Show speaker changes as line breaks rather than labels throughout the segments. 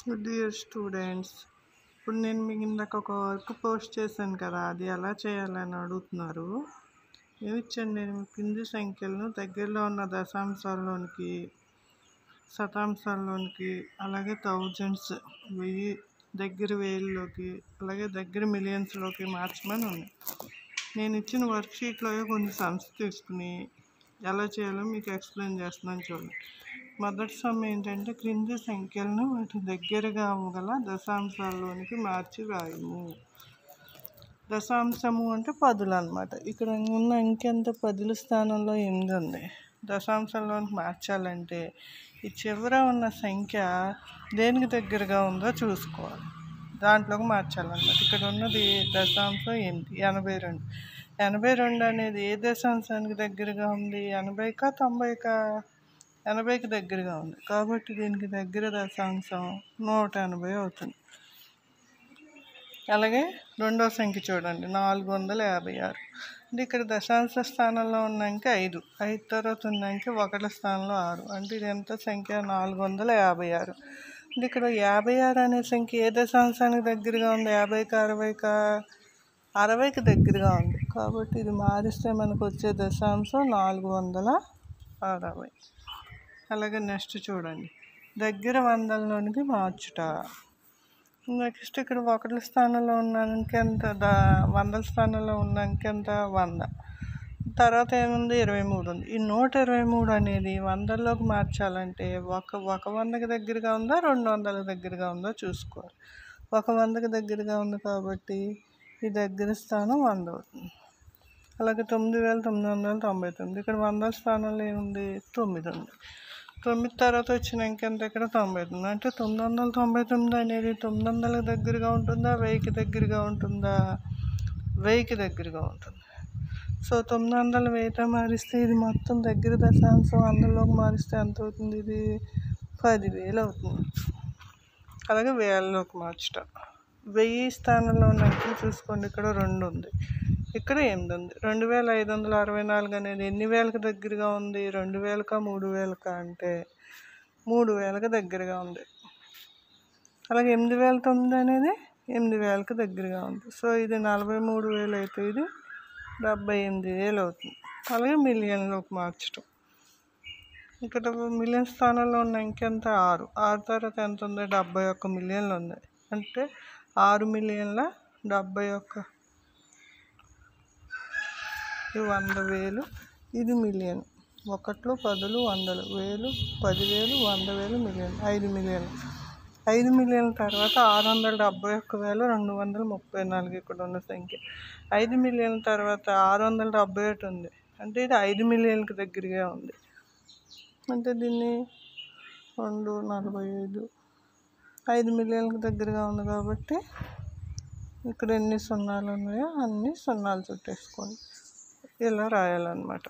dear students ఇప్పుడు నేను మీకు ఇందాక ఒక వర్క్ పోస్ట్ చేశాను కదా అది ఎలా చేయాలని అడుగుతున్నారు ఏమి ఇచ్చాను నేను కింది సంఖ్యలను దగ్గరలో ఉన్న దశాంశాల్లోనికి శతాంశాల్లోనికి అలాగే థౌజండ్స్ వెయ్యి దగ్గర వేలలోకి అలాగే దగ్గర మిలియన్స్లోకి మార్చమని ఉంది నేను ఇచ్చిన వర్క్షీట్లో కొన్ని సమ్స్ తీసుకుని ఎలా చేయాలో మీకు ఎక్స్ప్లెయిన్ చేస్తున్నాను చూడండి మొదటి సమ్ ఏంటంటే క్రింది సంఖ్యలను వాటి దగ్గరగా గల దశాంశాల్లోనికి మార్చి రాయము దశాంశము అంటే పదులు అనమాట ఇక్కడ ఉన్న అంకె ఎంత పదుల స్థానంలో ఎనిమిది ఉంది దశాంశంలోనికి మార్చాలంటే ఈ చివర ఉన్న సంఖ్య దేనికి దగ్గరగా ఉందో చూసుకోవాలి దాంట్లోకి మార్చాలన్నమాట ఇక్కడ ఉన్నది దశాంశం ఎనిమిది ఎనభై రెండు ఎనభై రెండు అనేది ఏ దశాంశానికి దగ్గరగా ఉంది ఎనభైకా తొంభైకా ఎనభైకి దగ్గరగా ఉంది కాబట్టి దీనికి దగ్గర దశాంశం నూట ఎనభై అవుతుంది అలాగే రెండో సంఖ్య చూడండి నాలుగు వందల యాభై ఆరు అంటే ఇక్కడ దశాంశ స్థానంలో ఉన్న అంకె ఐదు ఐదు తర్వాత ఉన్న అంకె ఒకటి స్థానంలో ఆరు అంటే ఇది ఎంత సంఖ్య నాలుగు వందల యాభై ఆరు అంటే ఇక్కడ యాభై ఆరు అనే సంఖ్య ఏ దశాంశానికి దగ్గరగా ఉంది యాభైకి అరవైకా అరవైకి దగ్గరగా ఉంది కాబట్టి ఇది మారిస్తే మనకు వచ్చే దశాంశం నాలుగు వందల అరవై అలాగే నెక్స్ట్ చూడండి దగ్గర వందలలోనికి మార్చుట నెక్స్ట్ ఇక్కడ ఒకటి స్థానంలో ఉన్న అంకెంత దా వందల స్థానంలో ఉన్న అంకెంత వంద తర్వాత ఏముంది ఇరవై మూడు ఉంది ఈ నూట ఇరవై మూడు అనేది వందల్లోకి మార్చాలంటే ఒక ఒక వందకి దగ్గరగా ఉందా రెండు వందల దగ్గరగా ఉందో చూసుకోవాలి ఒక వందకి దగ్గరగా ఉంది కాబట్టి ఈ దగ్గర స్థానం వంద అవుతుంది అలాగే తొమ్మిది వేల తొమ్మిది వందల తొంభై తొమ్మిది ఇక్కడ వందల స్థానంలో ఏముంది తొమ్మిది ఉంది తొమ్మిది తర్వాత వచ్చిన ఇంకెంత ఇక్కడ తొంభై తొమ్మిది అంటే తొమ్మిది వందల తొంభై తొమ్మిది అనేది తొమ్మిది వందలకు దగ్గరగా ఉంటుందా వెయ్యికి దగ్గరగా ఉంటుందా వెయ్యికి దగ్గరగా ఉంటుంది సో తొమ్మిది వందల వెయ్యితో మారిస్తే ఇది మొత్తం దగ్గర దశాంశం వందల్లోకి మారిస్తే ఎంత అవుతుంది ఇది పదివేలు అవుతుంది అలాగే వేలలోకి మార్చటం వెయ్యి స్థానంలో ఉన్న అంకెలు చూసుకోండి ఇక్కడ రెండు ఉంది ఇక్కడ ఎనిమిది ఉంది రెండు వేల ఐదు వందల అరవై నాలుగు అనేది ఎన్ని వేలకు దగ్గరగా ఉంది రెండు వేలకా మూడు వేలకా అంటే మూడు వేలకు దగ్గరగా ఉంది అలాగే ఎనిమిది వేల తొమ్మిది అనేది ఎనిమిది వేలకు దగ్గరగా ఉంది సో ఇది నలభై మూడు వేలు అయితే ఇది డెబ్బై ఎనిమిది వేలు అవుతుంది అలాగే మిలియన్లోకి మార్చడం ఇక్కడ మిలియన్ స్థానంలో ఉన్న ఇంకెంత ఆరు ఆరు తర్వాత ఎంత ఉంది డెబ్బై ఒక్క మిలియన్లు ఉంది అంటే ఆరు మిలియన్ల డెబ్బై ఒక్క ఇది వంద వేలు ఇది మిలియన్ ఒకట్లు పదులు వందలు వేలు పదివేలు వంద వేలు మిలియన్ ఐదు మిలియన్ ఐదు మిలియన్ తర్వాత ఆరు వందల డెబ్బై ఒక్క వేల రెండు వందల ముప్పై నాలుగు ఇక్కడ ఉన్న సంఖ్య ఐదు మిలియన్ తర్వాత ఆరు వందల డెబ్బై ఒకటి ఉంది అంటే ఇది ఐదు మిలియన్కి దగ్గరగా ఉంది అంటే దీన్ని రెండు నలభై ఐదు ఐదు మిలియన్కి దగ్గరగా ఉంది కాబట్టి ఇక్కడ ఎన్ని సున్నాలు ఉన్నాయో అన్ని సున్నాలు చుట్టేసుకోండి ఇలా రాయాలన్నమాట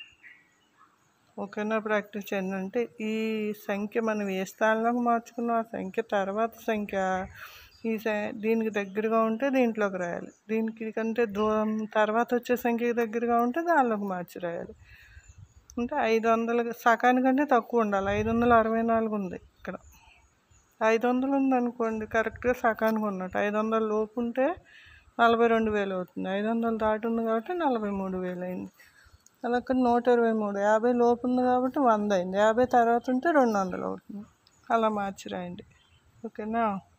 ఓకేనా ప్రాక్టీస్ చేయండి అంటే ఈ సంఖ్య మనం ఏ స్థానంలోకి మార్చుకున్నాం ఆ సంఖ్య తర్వాత సంఖ్య ఈ దీనికి దగ్గరగా ఉంటే దీంట్లోకి రాయాలి దీనికి కంటే దూరం తర్వాత వచ్చే సంఖ్యకి దగ్గరగా ఉంటే దానిలోకి మార్చి రాయాలి అంటే ఐదు వందల సకానికంటే తక్కువ ఉండాలి ఐదు వందల అరవై నాలుగు ఉంది ఇక్కడ ఐదు వందలు ఉంది అనుకోండి కరెక్ట్గా సకానికి ఉన్నట్టు ఐదు వందల లోపు ఉంటే నలభై రెండు వేలు అవుతుంది ఐదు వందలు దాటి ఉంది కాబట్టి నలభై మూడు వేలు అయింది అలా ఇక్కడ నూట ఇరవై మూడు యాభై లోపు ఉంది కాబట్టి వంద అయింది యాభై తర్వాత ఉంటే రెండు వందలు అవుతుంది అలా మార్చి రాయండి ఓకేనా